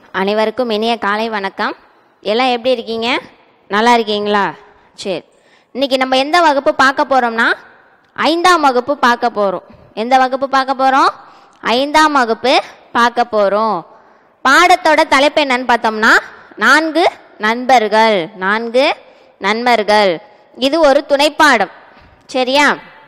அனைவருக்கும் இனிய காலை வணக்கம் எல்லாம் எப்படி இருக்கீங்க நல்லா இருக்கீங்களா சரி இன்னைக்கு நம்ம எந்த வகுப்பு பார்க்க போறோம்னா ஐந்தாம் வகுப்பு பார்க்க போறோம் எந்த வகுப்பு பார்க்க போறோம் ஐந்தாம் வகுப்பு பார்க்க போறோம் பாடத்தோட தலைப்பு என்னன்னு பார்த்தோம்னா நான்கு நண்பர்கள் நான்கு நண்பர்கள் இது ஒரு துணைப்பாடம் சரியா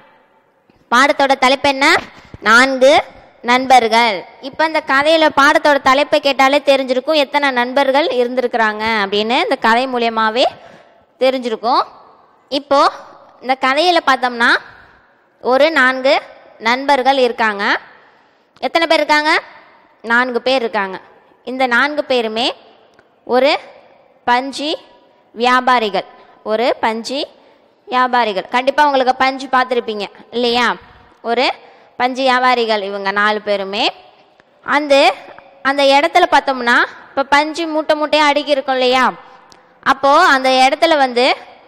பாடத்தோட தலைப்பு என்ன நான்கு நண்பர்கள் இப்போ இந்த கதையில பாடத்தோட தலைப்பை கேட்டாலே தெரிஞ்சிருக்கும் எத்தனை நண்பர்கள் இருந்திருக்கிறாங்க அப்படின்னு இந்த கதை மூலியமாவே தெரிஞ்சிருக்கும் இப்போ இந்த கதையில பார்த்தோம்னா ஒரு நான்கு நண்பர்கள் இருக்காங்க எத்தனை பேர் இருக்காங்க நான்கு பேர் இருக்காங்க இந்த நான்கு பேருமே ஒரு பஞ்சி வியாபாரிகள் ஒரு பஞ்சி வியாபாரிகள் கண்டிப்பாக உங்களுக்கு பஞ்சு பார்த்துருப்பீங்க இல்லையா ஒரு பஞ்சு வியாபாரிகள் இவங்க நாலு பேருமே அந்த அந்த இடத்துல பார்த்தோம்னா இப்போ பஞ்சு மூட்டை மூட்டையாக அடுக்கி இருக்கும் இல்லையா அப்போது அந்த இடத்துல வந்து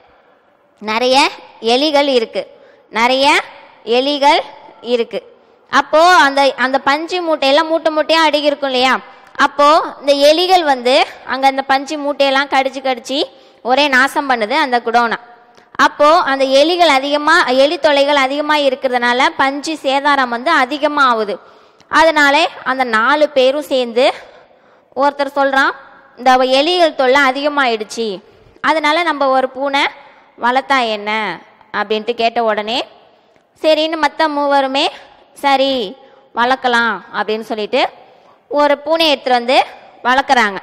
நிறைய எலிகள் இருக்கு நிறைய எலிகள் இருக்கு அப்போ அந்த அந்த பஞ்சு மூட்டையெல்லாம் மூட்டை மூட்டையா அடுக்கி இருக்கும் இல்லையா அப்போ இந்த எலிகள் வந்து அங்க அந்த பஞ்சு மூட்டையெல்லாம் கடிச்சு கடிச்சு ஒரே நாசம் பண்ணுது அந்த குடோனை அப்போ அந்த எலிகள் அதிகமா எலி தொல்லைகள் அதிகமா இருக்கிறதுனால பஞ்சு சேதாரம் வந்து அதிகமா ஆகுது அதனால அந்த நாலு பேரும் சேர்ந்து ஒருத்தர் சொல்றான் இந்த எலிகள் தொல்லை அதிகமாயிடுச்சு அதனால நம்ம ஒரு பூனை வளர்த்தா என்ன அப்படின்ட்டு கேட்ட உடனே சரின்னு மற்ற மூவருமே சரி வளர்க்கலாம் அப்படின்னு சொல்லிட்டு ஒரு பூனை எடுத்துட்டு வந்து வளர்க்குறாங்க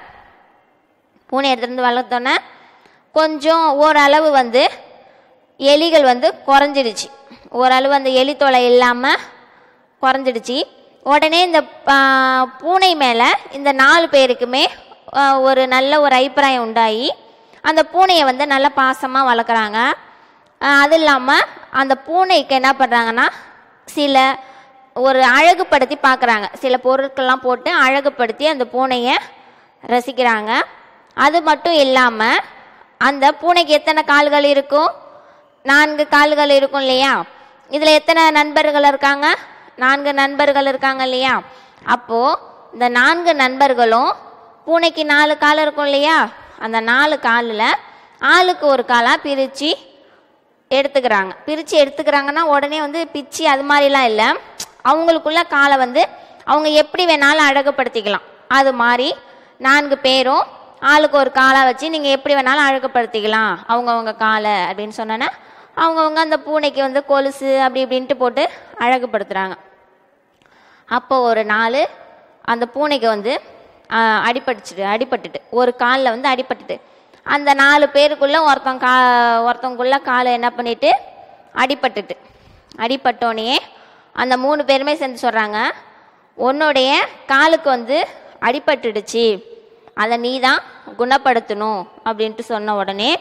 பூனை எடுத்துட்டு வந்து வளர்த்தோன்னே கொஞ்சம் ஓரளவு வந்து எலிகள் வந்து குறைஞ்சிடுச்சு ஓரளவு அந்த எலி தொலை இல்லாமல் குறைஞ்சிடுச்சு உடனே இந்த ஆ, பூனை மேலே இந்த நாலு பேருக்குமே ஆ, ஒரு நல்ல ஒரு அபிப்பிராயம் உண்டாகி அந்த பூனையை வந்து நல்ல பாசமாக வளர்க்குறாங்க அது இல்லாமல் அந்த பூனைக்கு என்ன பண்ணுறாங்கன்னா சில ஒரு அழகுபடுத்தி பார்க்குறாங்க சில பொருட்கள்லாம் போட்டு அழகுபடுத்தி அந்த பூனையை ரசிக்கிறாங்க அது மட்டும் இல்லாமல் அந்த பூனைக்கு எத்தனை கால்கள் இருக்கும் நான்கு கால்கள் இருக்கும் இல்லையா இதில் எத்தனை நண்பர்கள் இருக்காங்க நான்கு நண்பர்கள் இருக்காங்க இல்லையா அப்போது இந்த நான்கு நண்பர்களும் பூனைக்கு நாலு கால் இருக்கும் இல்லையா அந்த நாலு காலில் ஆளுக்கு ஒரு காலாக பிரித்து எடுத்துக்கிறாங்க பிரித்து எடுத்துக்கிறாங்கன்னா உடனே வந்து பிச்சு அது மாதிரிலாம் இல்லை அவங்களுக்குள்ள காலை வந்து அவங்க எப்படி வேணாலும் அழகுபடுத்திக்கலாம் அது மாதிரி நான்கு பேரும் ஆளுக்கு ஒரு காலை வச்சு நீங்கள் எப்படி வேணாலும் அழகுபடுத்திக்கலாம் அவங்கவுங்க காலை அப்படின்னு சொன்னோன்னா அவங்கவுங்க அந்த பூனைக்கு வந்து கொலுசு அப்படி இப்படின்ட்டு போட்டு அழகுபடுத்துகிறாங்க அப்போ ஒரு நாள் அந்த பூனைக்கு வந்து ஆஹ், அடிபட்டுச்சு அடிபட்டுட்டு ஒரு காலில் வந்து அடிபட்டுட்டு அந்த நாலு பேருக்குள்ள ஒருத்தன் கா ஒருத்தவங்குள்ள காலை என்ன பண்ணிட்டு அடிபட்டுட்டு அடிபட்டோடனே அந்த மூணு பேருமே சேர்ந்து சொல்கிறாங்க உன்னுடைய காலுக்கு வந்து அடிபட்டுடுச்சு அதை நீ தான் குணப்படுத்தணும் அப்படின்ட்டு சொன்ன உடனே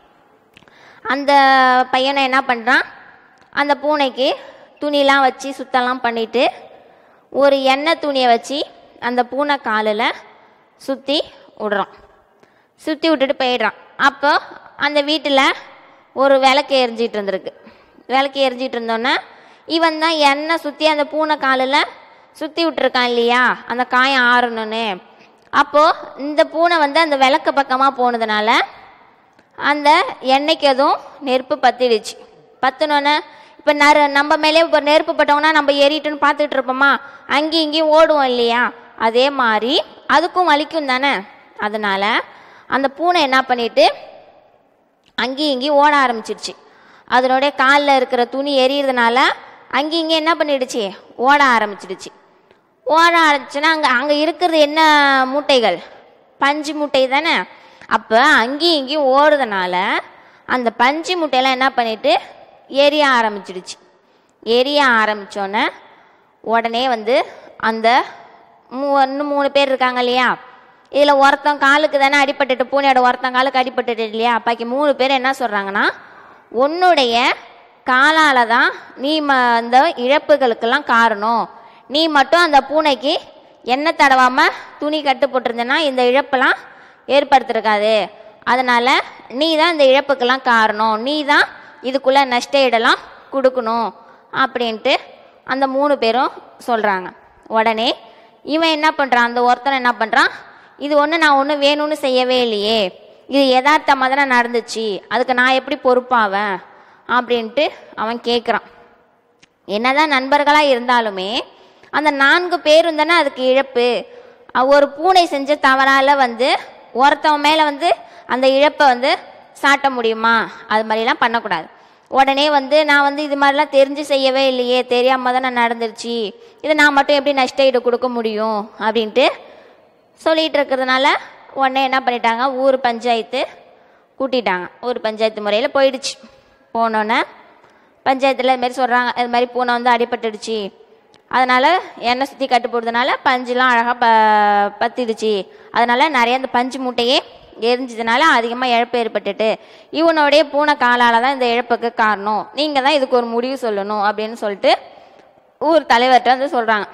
அந்த பையனை என்ன பண்ணுறான் அந்த பூனைக்கு துணிலாம் வச்சு சுத்தலாம் பண்ணிட்டு ஒரு எண்ணெய் துணியை வச்சு அந்த பூனை காலில் சுற்றி விடுறான் சுற்றி விட்டுட்டு போயிடுறான் அப்போ அந்த வீட்டில் ஒரு விளக்கு எரிஞ்சிட்டு இருந்திருக்கு விளக்கு எரிஞ்சிட்டு இருந்தோன்னே இவன் தான் எண்ணெய் சுற்றி அந்த பூனை காலில் சுற்றி விட்டுருக்கான் இல்லையா அந்த காயம் ஆறணும்னு அப்போது இந்த பூனை வந்து அந்த விளக்கு பக்கமாக போனதுனால அந்த எண்ணெய்க்கு எதுவும் நெருப்பு பத்திடுச்சு பத்துனோன்னே இப்போ நறு நம்ம மேலே இப்போ நெருப்பு பட்டோம்னா நம்ம ஏறிட்டுன்னு பார்த்துட்டு இருப்போமா அங்கேயும் இங்கேயும் ஓடுவோம் இல்லையா அதே மாதிரி அதுக்கும் வலிக்கும் தானே அதனால அந்த பூனை என்ன பண்ணிட்டு அங்கேயும் இங்கேயும் ஓட ஆரம்பிச்சிடுச்சு அதனுடைய காலில் இருக்கிற துணி எரியறதுனால அங்கேயும் இங்கேயும் என்ன பண்ணிடுச்சு ஓட ஆரம்பிச்சிடுச்சு ஓட ஆரம்பிச்சுன்னா அங்கே அங்கே இருக்கிறது என்ன மூட்டைகள் பஞ்சு மூட்டை தானே அப்போ அங்கேயும் இங்கேயும் ஓடுறதுனால அந்த பஞ்சு மூட்டையெல்லாம் என்ன பண்ணிட்டு எரிய ஆரம்பிச்சிடுச்சு எரிய ஆரம்பித்தோன்னே உடனே வந்து அந்த மூ இன்னும் மூணு பேர் இருக்காங்க இல்லையா இதில் ஒருத்தன் காலுக்கு தானே அடிபட்டுட்டு பூனையோட ஒருத்தன் காலுக்கு அடிபட்டுட்டு இல்லையா பாக்கி மூணு பேர் என்ன சொல்கிறாங்கன்னா உன்னுடைய காலால் தான் நீ ம அந்த இழப்புகளுக்கெல்லாம் காரணம் நீ மட்டும் அந்த பூனைக்கு எண்ணெய் தடவாமல் துணி கட்டு போட்டிருந்தேன்னா இந்த இழப்பெல்லாம் ஏற்படுத்திருக்காது அதனால் நீ தான் இந்த இழப்புக்கெல்லாம் காரணம் நீ தான் இதுக்குள்ளே நஷ்ட ஈடெல்லாம் கொடுக்கணும் அப்படின்ட்டு அந்த மூணு பேரும் சொல்கிறாங்க உடனே இவன் என்ன பண்ணுறான் அந்த ஒருத்தன் என்ன பண்ணுறான் இது ஒன்று நான் ஒன்றும் வேணும்னு செய்யவே இல்லையே இது யதார்த்தமாக தானே நடந்துச்சு அதுக்கு நான் எப்படி பொறுப்பாவேன் அப்படின்ட்டு அவன் கேட்குறான் என்னதான் நண்பர்களாக இருந்தாலுமே அந்த நான்கு பேரும் தானே அதுக்கு இழப்பு அஹ் ஒரு பூனை செஞ்ச தவறால வந்து ஒருத்தவன் மேலே வந்து அந்த இழப்பை வந்து சாட்ட முடியுமா அது மாதிரிலாம் பண்ணக்கூடாது உடனே வந்து நான் வந்து இது மாதிரிலாம் தெரிஞ்சு செய்யவே இல்லையே தெரியாம தானே நடந்துருச்சு இதை நான் மட்டும் எப்படி நஷ்ட ஈடு கொடுக்க முடியும் அப்படின்ட்டு சொல்லிட்டு இருக்கிறதுனால உடனே என்ன பண்ணிட்டாங்க ஊர் பஞ்சாயத்து கூட்டிட்டாங்க ஊர் பஞ்சாயத்து முறையில் போயிடுச்சு போனோன்னே பஞ்சாயத்தில் இது மாதிரி சொல்கிறாங்க இது மாதிரி பூனை வந்து அடிபட்டுடுச்சு அதனால் எண்ணெய் சுற்றி கட்டு போடுறதுனால பஞ்சுலாம் அழகாக ப பத்திடுச்சு அதனால் நிறைய அந்த பஞ்சு மூட்டையே எரிஞ்சதுனால அதிகமாக இழப்பு ஏற்பட்டுட்டு இவனுடைய பூனை காலால் தான் இந்த இழப்புக்கு காரணம் நீங்கள் தான் இதுக்கு ஒரு முடிவு சொல்லணும் அப்படின்னு சொல்லிட்டு ஊர் தலைவர்கிட்ட வந்து சொல்கிறாங்க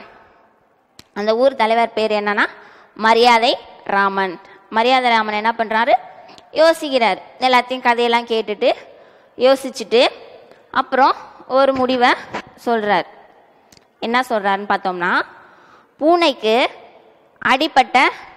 அந்த ஊர் தலைவர் பேர் என்னன்னா மரியாதை ராமன் மரியாதை ராமன் என்ன பண்ணுறாரு யோசிக்கிறார் எல்லாத்தையும் கதையெல்லாம் கேட்டுட்டு யோசிச்சுட்டு அப்புறம் ஒரு முடிவை சொல்கிறார் என்ன சொல்கிறாருன்னு பார்த்தோம்னா பூனைக்கு அடிப்பட்ட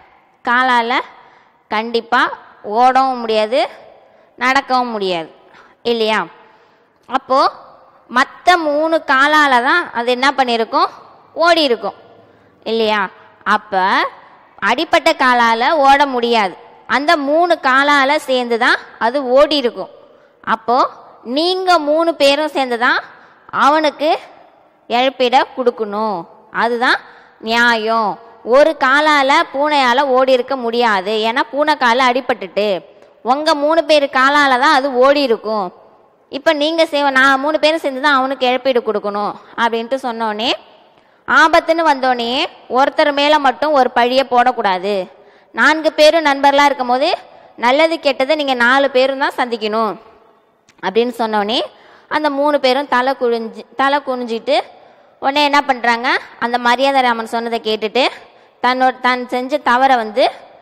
காலால் கண்டிப்பாக ஓடவும் முடியாது நடக்கவும் முடியாது இல்லையா அப்போது மற்ற மூணு காலால் தான் அது என்ன பண்ணியிருக்கும் ஓடி இருக்கும் இல்லையா அப்போ அடிப்பட்ட காலால் ஓட முடியாது அந்த மூணு காலால் சேர்ந்து தான் அது ஓடி இருக்கும் அப்போது நீங்கள் மூணு பேரும் சேர்ந்து தான் அவனுக்கு இழப்பீட கொடுக்கணும் அதுதான் நியாயம் ஒரு காலால் பூனையால் ஓடி இருக்க முடியாது ஏன்னா பூனை காலில் அடிபட்டுட்டு உங்கள் மூணு பேர் காலால் தான் அது ஓடி இருக்கும் இப்போ நீங்கள் சேவ நான் மூணு பேரும் சேர்ந்து தான் அவனுக்கு இழப்பீடு கொடுக்கணும் அப்படின்ட்டு சொன்னோடனே ஆபத்துன்னு வந்தோடனே ஒருத்தர் மேலே மட்டும் ஒரு பழியை போடக்கூடாது நான்கு பேரும் நண்பர்களாக இருக்கும் போது நல்லது கெட்டது நீங்கள் நாலு பேரும் தான் சந்திக்கணும் அப்படின்னு சொன்னோடனே அந்த மூணு பேரும் தலை குனிஞ்சு தலை குனிஞ்சிட்டு உடனே என்ன பண்ணுறாங்க அந்த மரியாதை ராமன் சொன்னதை கேட்டுட்டு தன்னோட தான் செஞ்ச தவறை வந்து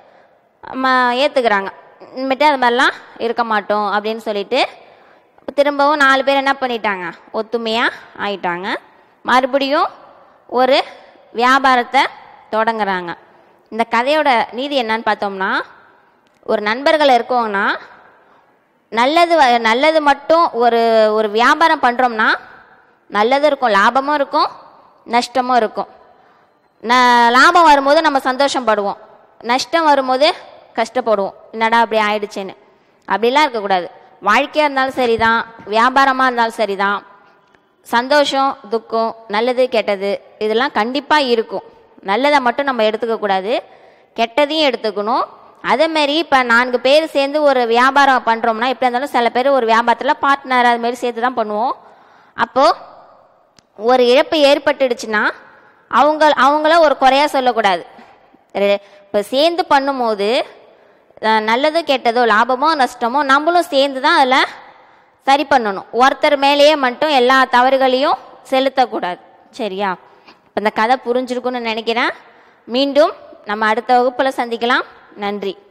ம ஏற்றுக்கிறாங்க இனிமேட்டு அது மாதிரிலாம் இருக்க மாட்டோம் அப்படின்னு சொல்லிட்டு திரும்பவும் நாலு பேர் என்ன பண்ணிட்டாங்க ஒத்துமையாக ஆயிட்டாங்க மறுபடியும் ஒரு வியாபாரத்தை தொடங்குறாங்க இந்த கதையோட நீதி என்னன்னு பார்த்தோம்னா ஒரு நண்பர்கள் இருக்கோங்கன்னா நல்லது வ- நல்லது மட்டும் ஒரு ஒரு வியாபாரம் பண்ணுறோம்னா நல்லதும் இருக்கும் லாபமும் இருக்கும் நஷ்டமும் இருக்கும் ந லாபம் வரும்போது நம்ம சந்தோஷப்படுவோம் நஷ்டம் வரும்போது கஷ்டப்படுவோம் என்னடா அப்படி ஆயிடுச்சேன்னு அப்படிலாம் இருக்கக்கூடாது வாழ்க்கையாக இருந்தாலும் சரிதான் வியாபாரமாக இருந்தாலும் சரிதான் சந்தோஷம் துக்கம் நல்லது கெட்டது இதெல்லாம் கண்டிப்பாக இருக்கும் நல்லதை மட்டும் நம்ம எடுத்துக்க கூடாது கெட்டதையும் எடுத்துக்கணும் அதே மாதிரி இப்போ நான்கு பேர் சேர்ந்து ஒரு வியாபாரம் பண்ணுறோம்னா எப்படி இருந்தாலும் சில பேர் ஒரு வியாபாரத்தில் பார்ட்னர் அது மாதிரி சேர்த்து தான் பண்ணுவோம் அப்போது ஒரு இழப்பு ஏற்பட்டுடுச்சுன்னா அவங்க அவங்கள ஒரு குறையா சொல்லக்கூடாது இப்போ சேர்ந்து பண்ணும்போது அஹ், நல்லதோ கெட்டதோ லாபமோ நஷ்டமோ நம்மளும் சேர்ந்து தான் அதில் சரி பண்ணணும் ஒருத்தர் மேலேயே மட்டும் எல்லா தவறுகளையும் செலுத்தக்கூடாது சரியா இப்ப இந்த கதை புரிஞ்சிருக்கும்னு நினைக்கிறேன் மீண்டும் நம்ம அடுத்த வகுப்பில் சந்திக்கலாம் நன்றி